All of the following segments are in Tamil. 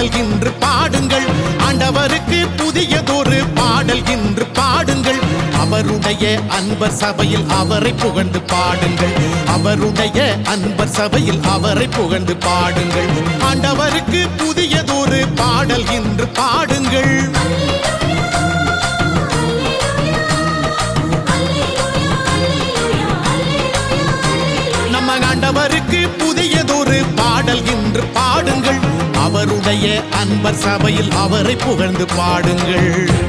பாடல் இன்று பாடுங்கள் ஆண்டவருக்கு புதியதொரு பாடல் இன்று பாடுங்கள் அவருடைய அன்பர் சபையில் அவரை புகழ்ந்து பாடுங்கள் அவருடைய அன்பர் சபையில் அவரை புகழ்ந்து பாடுங்கள் ஆண்டவருக்கு புதியதொரு பாடல் இன்று பாடுங்கள் நம்ம ஆண்டவருக்கு புதியதொரு பாடல் இன்று பாடுங்கள் அவருடைய அன்பர் சபையில் அவரை புகழ்ந்து பாடுங்கள்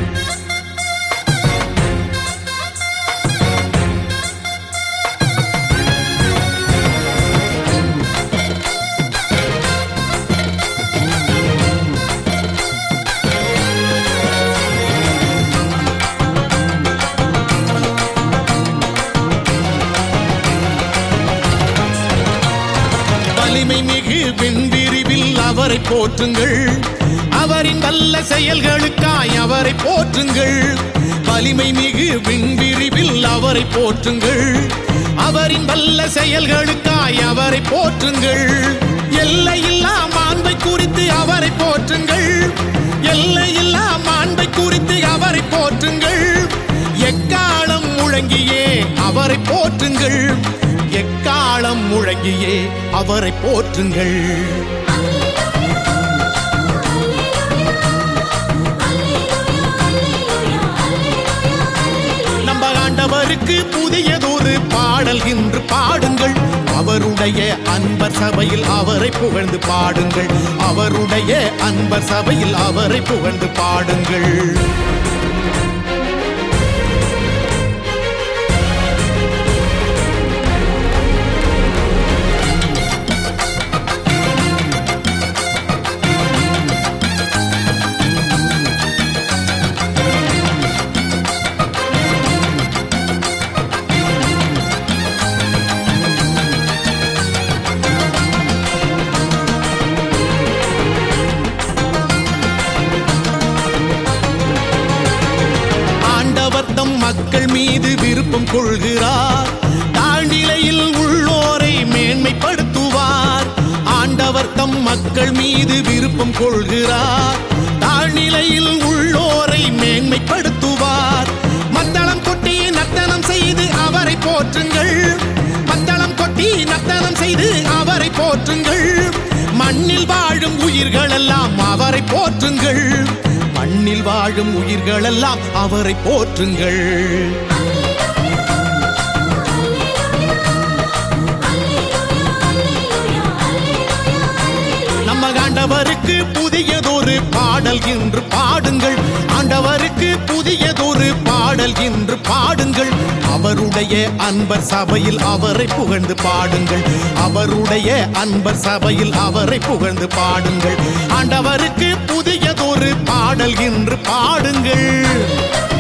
வலிமை மிகு விண்பிரிவில் அவரை போற்றுங்கள் அவரின் நல்ல செயல்களுக்காய் அவரை போற்றுங்கள் வலிமை மிகு விண்பிரிவில் அவரை போற்றுங்கள் அவரின் வல்ல செயல்களுக்காய் அவரை போற்றுங்கள் எல்லையில்லா மாண்பை குறித்து அவரை போற்றுங்கள் எல்லையில்லா மாண்பை குறித்து அவரை போற்றுங்கள் எக்காலம் முழங்கியே அவரை போற்றுங்கள் எக்காலம் முழங்கியே அவரை போற்றுங்கள் நம்ம ஆண்டவருக்கு புதியதொரு பாடல் இன்று பாடுங்கள் அவருடைய அன்பர் சபையில் அவரை புகழ்ந்து பாடுங்கள் அவருடைய அன்பர் சபையில் அவரை புகழ்ந்து பாடுங்கள் ஆண்டவர் தம் மக்கள் மீது விருப்பம் கொள்கிறார் தாழ்நிலையில் உள்ளோரை மேன்மைப்படுத்துவார் ஆண்டவர் தம் மக்கள் மீது விருப்பம் கொள்கிறார் தாழ்நிலையில் உள்ளோரை மேன்மைப்படுத்துவார் மத்தளம் கொட்டி நர்த்தனம் செய்து அவரை போற்றுங்கள் மத்தளம் கொட்டி நர்த்தனம் செய்து அவரை போற்றுங்கள் மண்ணில் வாழும் உயிர்களெல்லாம் அவரை போற்றுங்கள் மண்ணில் வாழும் உயிர்களெல்லாம் அவரை போற்றுங்கள் நம்ம ஆண்டவருக்கு புதியதொரு பாடல் இன்று பாடுங்கள் ஆண்டவருக்கு புதியதொரு பாடல் இன்று பாடுங்கள் அவருடைய அன்பர் சபையில் அவரை புகழ்ந்து பாடுங்கள் அவருடைய அன்பர் சபையில் அவரை புகழ்ந்து பாடுங்கள் ஆண்டவருக்கு புதியதொரு பாடல் இன்று பாடுங்கள்